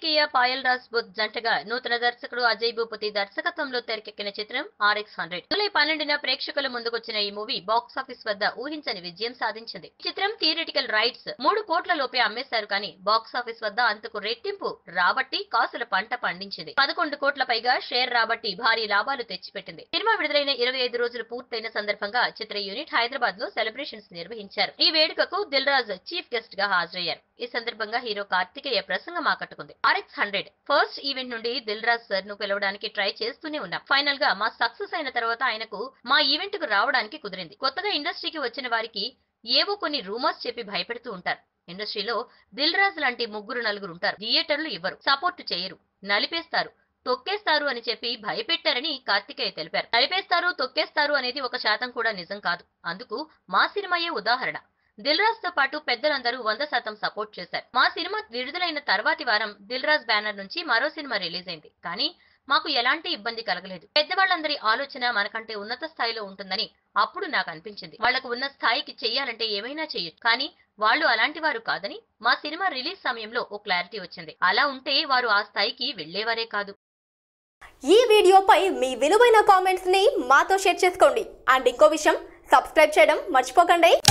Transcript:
కార్తికేయ పాయల్ రాజ్ బుద్ధ్ జంటగా నూతన దర్శకుడు అజయ్ భూపతి దర్శకత్వంలో తెరకెక్కిన చిత్రం ఆర్ఎక్స్ హండ్రెడ్ జూలై పన్నెండున ప్రేక్షకుల ముందుకొచ్చిన ఈ మూవీ బాక్స్ ఆఫీస్ వద్ద ఊహించని విజయం సాధించింది ఈ చిత్రం థియేటికల్ రైట్స్ మూడు కోట్ల లోపే అమ్మేశారు కానీ బాక్స్ ఆఫీస్ వద్ద అంతకు రెట్టింపు రాబట్టి కాసుల పంట పండించింది పదకొండు కోట్ల పైగా షేర్ రాబట్టి భారీ లాభాలు తెచ్చిపెట్టింది సినిమా విడుదలైన ఇరవై ఐదు రోజులు పూర్తయిన సందర్భంగా చిత్ర యూనిట్ హైదరాబాద్ లో సెలబ్రేషన్స్ నిర్వహించారు ఈ వేడుకకు దిల్ రాజ్ చీఫ్ గెస్ట్ గా హాజరయ్యారు ఈ సందర్భంగా హీరో కార్తికేయ ప్రసంగం ఆకట్టుకుంది ఆర్ఎక్స్ హండ్రెడ్ ఫస్ట్ ఈవెంట్ నుండి దిల్ రాజ్ సార్ ను పిలవడానికి ట్రై చేస్తూనే ఉన్నాం ఫైనల్ గా మా సక్సెస్ అయిన తర్వాత ఆయనకు మా ఈవెంట్ కు రావడానికి కుదిరింది కొత్తగా ఇండస్ట్రీకి వచ్చిన వారికి ఏవో కొన్ని రూమర్స్ చెప్పి భయపెడుతూ ఉంటారు ఇండస్ట్రీలో దిల్ రాజ్ లాంటి ముగ్గురు నలుగురు ఉంటారు థియేటర్లు ఇవ్వరు సపోర్ట్ చేయరు నలిపేస్తారు తొక్కేస్తారు అని చెప్పి భయపెట్టారని కార్తికేయ తెలిపారు నలిపేస్తారు తొక్కేస్తారు అనేది ఒక శాతం కూడా నిజం కాదు అందుకు మా సినిమాయే ఉదాహరణ దిల్ రాజ్ తో పాటు పెద్దలందరూ వంద శాతం సపోర్ట్ చేశారు మా సినిమా విడుదలైన తర్వాతి వారం దిల్ రాజ్ బ్యానర్ నుంచి మరో సినిమా రిలీజ్ అయింది కానీ మాకు ఎలాంటి ఇబ్బంది కలగలేదు పెద్దవాళ్ళందరి ఆలోచన మనకంటే ఉన్నత స్థాయిలో ఉంటుందని అప్పుడు నాకు అనిపించింది వాళ్లకు ఉన్న స్థాయికి చెయ్యాలంటే ఏమైనా చేయొచ్చు కానీ వాళ్ళు అలాంటి వారు కాదని మా సినిమా రిలీజ్ సమయంలో ఓ క్లారిటీ వచ్చింది అలా ఉంటే వారు ఆ స్థాయికి వెళ్లేవారే కాదు ఈ వీడియోపై మీ విలువైన కామెంట్స్ ని మాతో షేర్ చేసుకోండి అండ్ ఇంకో విషయం సబ్స్క్రైబ్ చేయడం మర్చిపోకండి